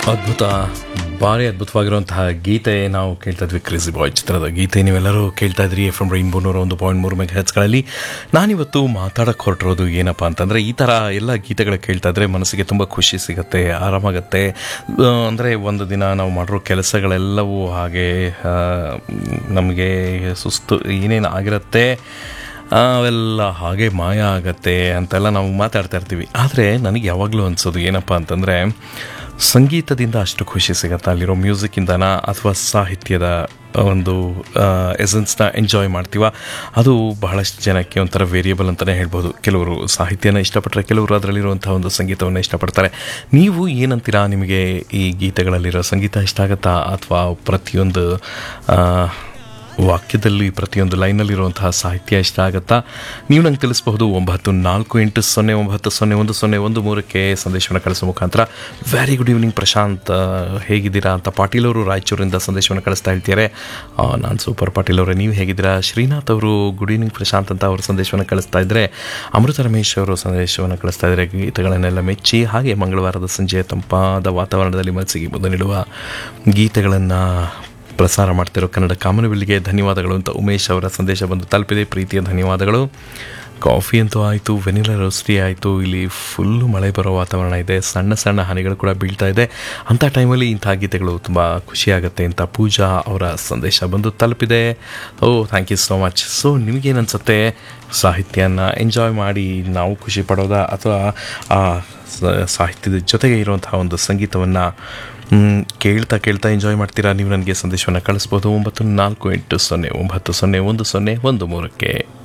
ಅದ್ಭುತ ಭಾರಿ ಅದ್ಭುತವಾಗಿರುವಂತಹ ಗೀತೆ ನಾವು ಕೇಳ್ತಾ ಇದ್ವಿ ಕ್ರೇಜಿ ಬಾಯ್ ಚಿತ್ರದ ಗೀತೆ ನೀವೆಲ್ಲರೂ ಕೇಳ್ತಾ ಇದ್ರಿ ಎಫ್ ಎಂ ರೈನ್ಬೋನೂರ ಒಂದು ಪಾಯಿಂಟ್ ಮೂರು ಮೆಗಾ ಹೆಚ್ಗಳಲ್ಲಿ ನಾನಿವತ್ತು ಮಾತಾಡಕ್ಕೆ ಹೊರಟಿರೋದು ಏನಪ್ಪ ಅಂತಂದರೆ ಈ ಥರ ಎಲ್ಲ ಗೀತೆಗಳು ಕೇಳ್ತಾ ಇದ್ರೆ ಮನಸ್ಸಿಗೆ ತುಂಬ ಖುಷಿ ಸಿಗುತ್ತೆ ಆರಾಮಾಗತ್ತೆ ಅಂದರೆ ಒಂದು ದಿನ ನಾವು ಮಾಡಿರೋ ಕೆಲಸಗಳೆಲ್ಲವೂ ಹಾಗೆ ನಮಗೆ ಸುಸ್ತು ಏನೇನು ಆಗಿರುತ್ತೆ ಅವೆಲ್ಲ ಹಾಗೆ ಮಾಯ ಆಗತ್ತೆ ಅಂತೆಲ್ಲ ನಾವು ಮಾತಾಡ್ತಾ ಇರ್ತೀವಿ ಆದರೆ ನನಗೆ ಯಾವಾಗಲೂ ಅನಿಸೋದು ಏನಪ್ಪ ಅಂತಂದರೆ ಸಂಗೀತದಿಂದ ಅಷ್ಟು ಖುಷಿ ಸಿಗತ್ತೆ ಅಲ್ಲಿರೋ ಮ್ಯೂಸಿಕ್ಕಿಂದನ ಅಥವಾ ಸಾಹಿತ್ಯದ ಒಂದು ಎಸೆನ್ಸ್ನ ಎಂಜಾಯ್ ಮಾಡ್ತೀವ ಅದು ಬಹಳಷ್ಟು ಜನಕ್ಕೆ ಒಂಥರ ವೇರಿಯಬಲ್ ಅಂತಲೇ ಹೇಳ್ಬೋದು ಕೆಲವರು ಸಾಹಿತ್ಯನ ಇಷ್ಟಪಟ್ಟರೆ ಕೆಲವರು ಅದರಲ್ಲಿರುವಂಥ ಒಂದು ಸಂಗೀತವನ್ನು ಇಷ್ಟಪಡ್ತಾರೆ ನೀವು ಏನಂತೀರಾ ನಿಮಗೆ ಈ ಗೀತೆಗಳಲ್ಲಿರೋ ಸಂಗೀತ ಇಷ್ಟ ಆಗುತ್ತಾ ಅಥವಾ ಪ್ರತಿಯೊಂದು ಆ, ವಾಕ್ಯದಲ್ಲಿ ಪ್ರತಿಯೊಂದು ಲೈನಲ್ಲಿರುವಂತಹ ಸಾಹಿತ್ಯ ಇಷ್ಟ ಆಗುತ್ತಾ ನೀವು ನಂಗೆ ತಿಳಿಸಬಹುದು ಒಂಬತ್ತು ನಾಲ್ಕು ಎಂಟು ಸೊನ್ನೆ ಒಂಬತ್ತು ಸೊನ್ನೆ ಒಂದು ಸೊನ್ನೆ ಒಂದು ಮೂರಕ್ಕೆ ಸಂದೇಶವನ್ನು ಕಳಿಸೋ ಮುಖಾಂತರ ವೆರಿ ಗುಡ್ ಈವ್ನಿಂಗ್ ಪ್ರಶಾಂತ್ ಆ, ಹೇಗಿದ್ದೀರಾ ಅಂತ ಪಾಟೀಲ್ ಅವರು ರಾಯಚೂರಿಂದ ಸಂದೇಶವನ್ನು ಕಳಿಸ್ತಾ ಹೇಳ್ತಿದ್ದಾರೆ ನಾನು ಸೂಪರ್ ಪಾಟೀಲ್ ಅವರೇ ನೀವು ಹೇಗಿದ್ದೀರಾ ಶ್ರೀನಾಥ್ ಅವರು ಗುಡ್ ಈವ್ನಿಂಗ್ ಪ್ರಶಾಂತ್ ಅಂತ ಅವರು ಸಂದೇಶವನ್ನು ಕಳಿಸ್ತಾ ಇದ್ದರೆ ಅಮೃತ ರಮೇಶ್ ಅವರು ಸಂದೇಶವನ್ನು ಕಳಿಸ್ತಾ ಇದ್ದಾರೆ ಗೀತೆಗಳನ್ನೆಲ್ಲ ಮೆಚ್ಚಿ ಹಾಗೆ ಮಂಗಳವಾರದ ಸಂಜೆ ತಂಪಾದ ವಾತಾವರಣದಲ್ಲಿ ಮನಸ್ಸಿಗೆ ಮುದ ನೀಡುವ ಗೀತೆಗಳನ್ನು ಪ್ರಸಾರ ಮಾಡ್ತಿರೋ ಕನ್ನಡ ಕಾಮನಬಿಲ್ಲಿಗೆ ಧನ್ಯವಾದಗಳು ಅಂತ ಉಮೇಶ್ ಅವರ ಸಂದೇಶ ಬಂದು ತಲುಪಿದೆ ಪ್ರೀತಿಯ ಧನ್ಯವಾದಗಳು ಕಾಫಿ ಅಂತೂ ಆಯಿತು ವೆನಿಲಾ ರೋಸ್ಟಿ ಆಯಿತು ಇಲ್ಲಿ ಫುಲ್ಲು ಮಳೆ ಬರೋ ವಾತಾವರಣ ಇದೆ ಸಣ್ಣ ಸಣ್ಣ ಹನಿಗಳು ಕೂಡ ಬೀಳ್ತಾ ಇದೆ ಅಂಥ ಟೈಮಲ್ಲಿ ಇಂಥ ಗೀತೆಗಳು ತುಂಬ ಖುಷಿಯಾಗುತ್ತೆ ಅಂತ ಪೂಜಾ ಅವರ ಸಂದೇಶ ಬಂದು ತಲುಪಿದೆ oh thank you so much so ನಿಮಗೇನು ಅನಿಸುತ್ತೆ ಸಾಹಿತ್ಯನ ಎಂಜಾಯ್ ಮಾಡಿ ನಾವು ಖುಷಿ ಪಡೋದಾ ಅಥವಾ ಆ ಸ- ಸಾಹಿತ್ಯದ ಜೊತೆಗೆ ಇರುವಂತಹ ಒಂದು ಸಂಗೀತವನ್ನು ಕೇಳ್ತಾ ಕೇಳ್ತಾ ಎಂಜಾಯ್ ಮಾಡ್ತೀರಾ ನೀವು ನನಗೆ ಸಂದೇಶವನ್ನು ಕಳಿಸ್ಬೋದು ಒಂಬತ್ತು ನಾಲ್ಕು ಎಂಟು ಸೊನ್ನೆ ಒಂಬತ್ತು ಸೊನ್ನೆ ಒಂದು ಸೊನ್ನೆ ಒಂದು ಮೂರಕ್ಕೆ